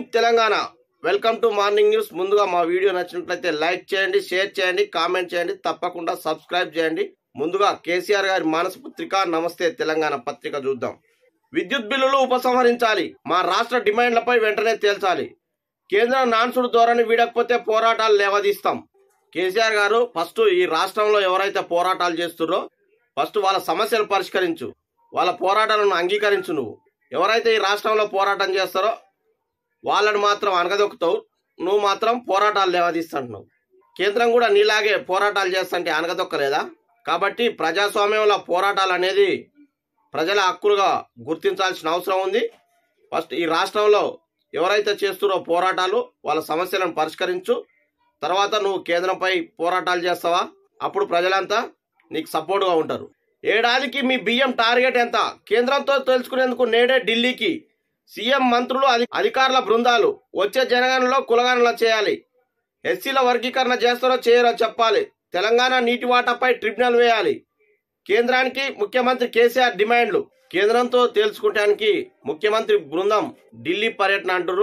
Telangana welcome to morning news ముందుగా మా video నచ్చినట్లయితే లైక్ చేయండి షేర్ చేయండి కామెంట్ చేయండి తప్పకుండా సబ్స్క్రైబ్ చేయండి ముందుగా కేసీఆర్ గారి మానసపుత్రిక నమస్తే తెలంగాణ పత్రిక చూద్దాం విద్యుత్ బిల్లులు ఉపసంహరించాలి మా రాష్ట్ర డిమాండ్లపై వెంటనే తేల్చాలి కేంద్రం నాన్సుడు ధోరణి వీడకపోతే పోరాటాలు లేవదీస్తాం కేసీఆర్ గారు ఫస్ట్ ఈ రాష్ట్రంలో ఎవరైతే పోరాటాలు చేస్తుర్రో ఫస్ట్ వాళ్ళ సమస్యలు పరిష్కరించు వాళ్ళ పోరాటాలను అంగీకరించు నువ్వు ఎవరైతే ఈ రాష్ట్రంలో పోరాటం చేస్తారో వాళ్ళని మాత్రం అనగదొక్కుతావు నువ్వు మాత్రం పోరాటాలు లేవదీస్తుంటున్నావు కేంద్రం కూడా నీలాగే పోరాటాలు చేస్తుంటే అనగదొక్కలేదా కాబట్టి ప్రజాస్వామ్యంలో పోరాటాలు అనేది ప్రజల హక్కులుగా గుర్తించాల్సిన అవసరం ఉంది ఫస్ట్ ఈ రాష్ట్రంలో ఎవరైతే చేస్తున్నారో పోరాటాలు వాళ్ళ సమస్యలను పరిష్కరించు తర్వాత నువ్వు కేంద్రంపై పోరాటాలు చేస్తావా అప్పుడు ప్రజలంతా నీకు సపోర్ట్గా ఉంటారు ఏడాదికి మీ బియ్యం టార్గెట్ ఎంత కేంద్రంతో తెలుసుకునేందుకు నేడే ఢిల్లీకి సీఎం మంత్రులు అధి- అధికారుల బృందాలు వచ్చే జనగణనలో కులగణన చేయాలి ఎస్సీల వర్గీకరణ చేస్తారో చేయరో చెప్పాలి తెలంగాణ నీటి వాటాపై ట్రిబ్యునల్ వేయాలి కేంద్రానికి ముఖ్యమంత్రి కేసీఆర్ డిమాండ్లు కేంద్రంతో తేల్చుకోవటానికి ముఖ్యమంత్రి బృందం ఢిల్లీ పర్యటన అంటారు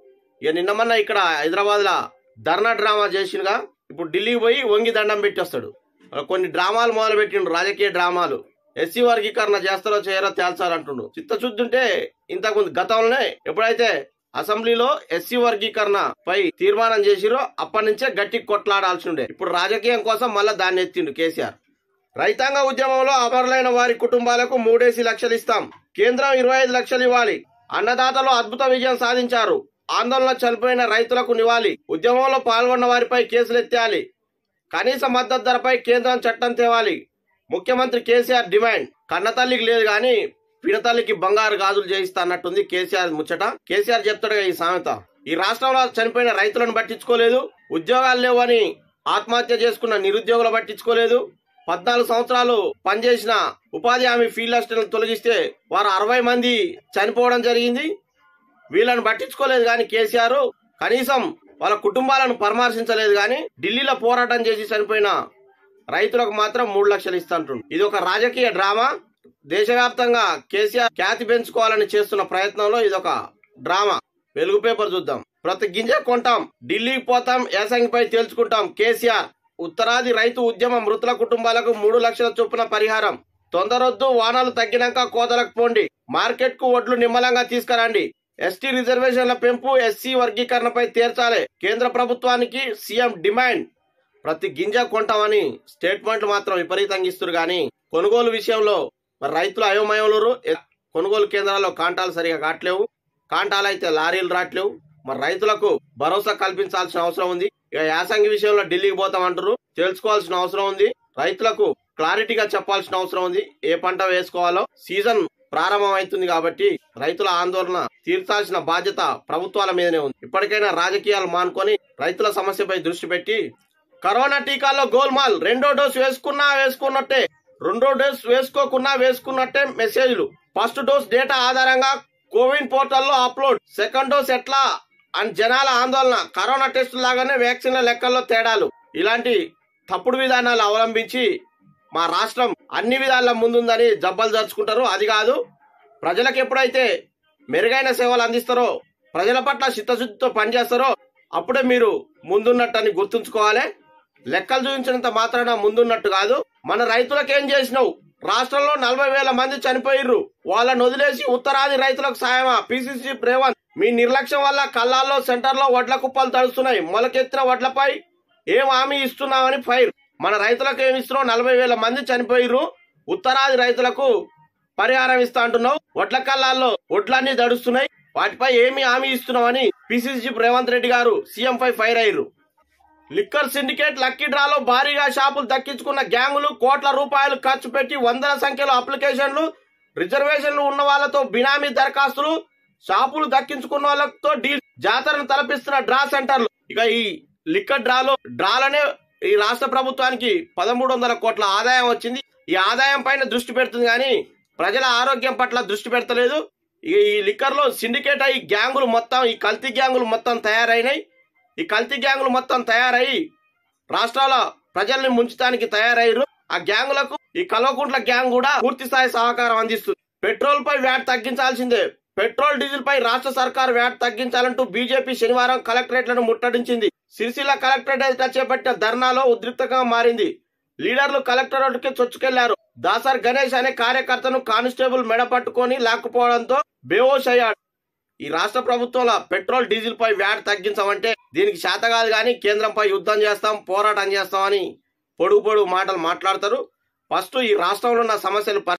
ఇక నిన్న మొన్న ఇక్కడ హైదరాబాద్ లా ధర్నా డ్రామా చేసినగా ఇప్పుడు ఢిల్లీకి పోయి వంగి దండం పెట్టి వస్తాడు అలా కొన్ని డ్రామాలు మొదలు పెట్టిండు రాజకీయ డ్రామాలు ఎస్సీ వర్గీకరణ చేస్తారో చేయరో తేల్చాలంటుండు చిత్తశుద్ధి ఉంటే ఇంతకుముందు గతంలోనే ఎప్పుడైతే అసెంబ్లీలో ఎస్సీ వర్గీకరణ పై తీర్మానం చేసిరో అప్పటి నుంచే గట్టి కొట్లాడాల్సి ఉండే ఇప్పుడు రాజకీయం కోసం మళ్ళా దాన్ని ఎత్తిండు కేసీఆర్ రైతాంగ ఉద్యమంలో అమరులైన వారి కుటుంబాలకు మూడేసి లక్షలు ఇస్తాం కేంద్రం ఇరవై ఐదు లక్షలు ఇవ్వాలి అన్నదాతలు అద్భుత విజయం సాధించారు ఆందోళన చనిపోయిన రైతులకు నివాళి ఉద్యమంలో పాల్గొన్న వారిపై కేసులు ఎత్తాలి కనీస మద్దతు ధరపై కేంద్రం చట్టం తేవాలి ముఖ్యమంత్రి కేసీఆర్ డిమాండ్ కన్నతల్లికి లేదు గాని పినతల్లికి బంగారు గాజులు చేయిస్తా అన్నట్టుంది కేసీఆర్ ముచ్చట కేసీఆర్ చెప్తాడుగా ఈ సామెత ఈ రాష్ట్రంలో చనిపోయిన రైతులను పట్టించుకోలేదు ఉద్యోగాలు లేవని ఆత్మహత్య చేసుకున్న నిరుద్యోగులు పట్టించుకోలేదు పద్నాలుగు సంవత్సరాలు పనిచేసిన ఉపాధి హామీ ఫీల్డ్ అసిస్టెంట్ తొలగిస్తే వారు అరవై మంది చనిపోవడం జరిగింది వీళ్ళని పట్టించుకోలేదు కానీ కేసీఆర్ కనీసం వాళ్ళ కుటుంబాలను పరామర్శించలేదు కానీ ఢిల్లీలో పోరాటం చేసి చనిపోయిన రైతులకు మాత్రం మూడు లక్షలు ఇస్తుంటుండు ఇది ఒక రాజకీయ డ్రామా దేశవ్యాప్తంగా కేసీఆర్ ఖ్యాతి పెంచుకోవాలని చేస్తున్న ప్రయత్నంలో ఇది ఒక డ్రామా వెలుగు పేపర్ చూద్దాం ప్రతి గింజ కొంటాం ఢిల్లీకి పోతాం యాసంగిపై తేల్చుకుంటాం కేసీఆర్ ఉత్తరాది రైతు ఉద్యమ మృతుల కుటుంబాలకు మూడు లక్షల చొప్పున పరిహారం తొందరొద్దు వానలు తగ్గినాక కోతలకు పోండి మార్కెట్ కు ఒడ్లు నిమ్మలంగా తీసుకురండి ఎస్టీ రిజర్వేషన్ల పెంపు ఎస్సీ వర్గీకరణపై తీర్చాలి కేంద్ర ప్రభుత్వానికి సీఎం డిమాండ్ ప్రతి గింజ కొంటామని స్టేట్మెంట్లు మాత్రం విపరీతంగా ఇస్తారు కానీ కొనుగోలు విషయంలో మరి రైతులు అయోమయంలో కొనుగోలు కేంద్రాల్లో కాంటాలు సరిగా కావట్లేవు కాంటాలు అయితే లారీలు రావట్లేవు మరి రైతులకు భరోసా కల్పించాల్సిన అవసరం ఉంది ఇక యాసంగి విషయంలో ఢిల్లీకి పోతామంటారు తెలుసుకోవాల్సిన అవసరం ఉంది రైతులకు క్లారిటీగా చెప్పాల్సిన అవసరం ఉంది ఏ పంట వేసుకోవాలో సీజన్ ప్రారంభం అవుతుంది కాబట్టి రైతుల ఆందోళన తీర్చాల్సిన బాధ్యత ప్రభుత్వాల మీదనే ఉంది ఇప్పటికైనా రాజకీయాలు మానుకొని రైతుల సమస్యపై దృష్టి పెట్టి కరోనా టీకాల్లో గోల్మాల్ రెండో డోస్ వేసుకున్నా వేసుకున్నట్టే రెండో డోస్ వేసుకోకున్నా వేసుకున్నట్టే మెసేజ్లు ఫస్ట్ డోస్ డేటా ఆధారంగా కోవిన్ పోర్టల్లో అప్లోడ్ సెకండ్ డోస్ ఎట్లా అని జనాల ఆందోళన కరోనా టెస్ట్ లాగానే వ్యాక్సిన్ల లెక్కల్లో తేడాలు ఇలాంటి తప్పుడు విధానాలు అవలంబించి మా రాష్ట్రం అన్ని విధాల ముందుందని జబ్బలు జరుచుకుంటారు అది కాదు ప్రజలకు ఎప్పుడైతే మెరుగైన సేవలు అందిస్తారో ప్రజల పట్ల చిత్తశుద్ధితో పనిచేస్తారో అప్పుడే మీరు ముందున్నట్టని గుర్తుంచుకోవాలి లెక్కలు చూపించినంత మాత్రాన ముందున్నట్టు కాదు మన రైతులకు ఏం చేసినావు రాష్ట్రంలో నలభై వేల మంది చనిపోయిర్రు వాళ్ళని వదిలేసి ఉత్తరాది రైతులకు సాయమా పిసిసి రేవంత్ మీ నిర్లక్ష్యం వల్ల కళ్ళాల్లో సెంటర్లో వడ్ల కుప్పలు తడుస్తున్నాయి మొలకెత్తిన వడ్లపై ఏం హామీ ఇస్తున్నామని ఫైర్ మన రైతులకు ఏమి ఇస్తున్నావు నలభై వేల మంది చనిపోయిర్రు ఉత్తరాది రైతులకు పరిహారం ఇస్తా అంటున్నావు వడ్ల కళ్ళాల్లో వడ్లన్నీ దడుస్తున్నాయి వాటిపై ఏమి హామీ ఇస్తున్నామని పిసిసి రేవంత్ రెడ్డి గారు సీఎం పై ఫైర్ అయ్యారు లిక్కర్ సిండికేట్ లక్కీ డ్రాలో భారీగా షాపులు దక్కించుకున్న గ్యాంగులు కోట్ల రూపాయలు ఖర్చు పెట్టి వందల సంఖ్యలో అప్లికేషన్లు రిజర్వేషన్లు ఉన్న వాళ్ళతో బినామీ దరఖాస్తులు షాపులు దక్కించుకున్న వాళ్ళతో డీల్ జాతరను తలపిస్తున్న డ్రా సెంటర్లు ఇక ఈ లిక్కర్ డ్రాలో డ్రాలనే ఈ రాష్ట్ర ప్రభుత్వానికి పదమూడు వందల కోట్ల ఆదాయం వచ్చింది ఈ ఆదాయం పైన దృష్టి పెడుతుంది కానీ ప్రజల ఆరోగ్యం పట్ల దృష్టి పెడతలేదు ఇక ఈ లిక్కర్ లో సిండికేట్ అయ్యి గ్యాంగులు మొత్తం ఈ కల్తీ గ్యాంగులు మొత్తం తయారైనాయి ఈ కల్తీ గ్యాంగులు మొత్తం తయారయ్యి రాష్ట్రాల ప్రజల్ని ముంచడానికి తయారయ్యారు ఆ గ్యాంగులకు ఈ కల్వకుంట్ల గ్యాంగ్ కూడా పూర్తి స్థాయి సహకారం అందిస్తుంది పెట్రోల్ పై వ్యాట్ తగ్గించాల్సిందే పెట్రోల్ డీజిల్ పై రాష్ట్ర సర్కార్ వ్యాట్ తగ్గించాలంటూ బీజేపీ శనివారం కలెక్టరేట్లను ముట్టడించింది సిరిసిల్ల కలెక్టరేట్ ఎదుట చేపట్టిన ధర్నాలో ఉద్రిక్తంగా మారింది లీడర్లు కలెక్టరేట్కి చొచ్చుకెళ్లారు దాసర్ గణేష్ అనే కార్యకర్తను కానిస్టేబుల్ మెడ పట్టుకొని లాక్కుపోవడంతో బేవోష్ అయ్యాడు ఈ రాష్ట్ర ప్రభుత్వంలో పెట్రోల్ డీజిల్ పై వ్యాట్ తగ్గించమంటే దీనికి శాత కాదు కానీ కేంద్రంపై యుద్ధం చేస్తాం పోరాటం చేస్తామని పొడుగు పొడుగు మాటలు మాట్లాడతారు ఫస్ట్ ఈ రాష్ట్రంలో ఉన్న సమస్యలు